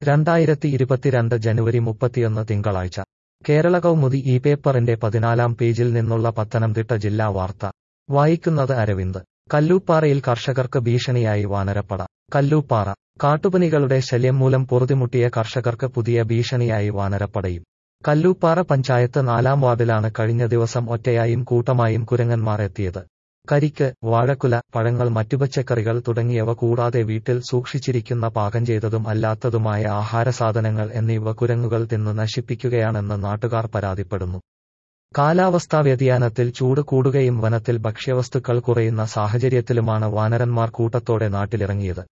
രണ്ടായിരത്തി ഇരുപത്തിരണ്ട് ജനുവരി മുപ്പത്തിയൊന്ന് തിങ്കളാഴ്ച കേരള കൗമുദി ഈ പേപ്പറിന്റെ പതിനാലാം പേജിൽ നിന്നുള്ള പത്തനംതിട്ട ജില്ലാ വാർത്ത വായിക്കുന്നത് അരവിന്ദ് കല്ലൂപ്പാറയിൽ കർഷകർക്ക് ഭീഷണിയായി വാനരപ്പട കല്ലൂപ്പാറ കാട്ടുപനികളുടെ ശല്യം മൂലം പൊറുതിമുട്ടിയ കർഷകർക്ക് പുതിയ ഭീഷണിയായി വാനരപ്പടയും കല്ലൂപ്പാറ പഞ്ചായത്ത് നാലാം വാർഡിലാണ് കഴിഞ്ഞ ദിവസം ഒറ്റയായും കൂട്ടമായും കുരങ്ങന്മാർ എത്തിയത് കരിക്ക് വാഴക്കുല പഴങ്ങൾ മറ്റു പച്ചക്കറികൾ തുടങ്ങിയവ കൂടാതെ വീട്ടിൽ സൂക്ഷിച്ചിരിക്കുന്ന പാകം ചെയ്തതും അല്ലാത്തതുമായ ആഹാരസാധനങ്ങൾ എന്നിവ കുരങ്ങുകൾ തിന്ന് നശിപ്പിക്കുകയാണെന്ന് നാട്ടുകാർ പരാതിപ്പെടുന്നു കാലാവസ്ഥാ വ്യതിയാനത്തിൽ ചൂട് കൂടുകയും വനത്തിൽ ഭക്ഷ്യവസ്തുക്കൾ കുറയുന്ന സാഹചര്യത്തിലുമാണ് വാനരന്മാർ കൂട്ടത്തോടെ നാട്ടിലിറങ്ങിയത്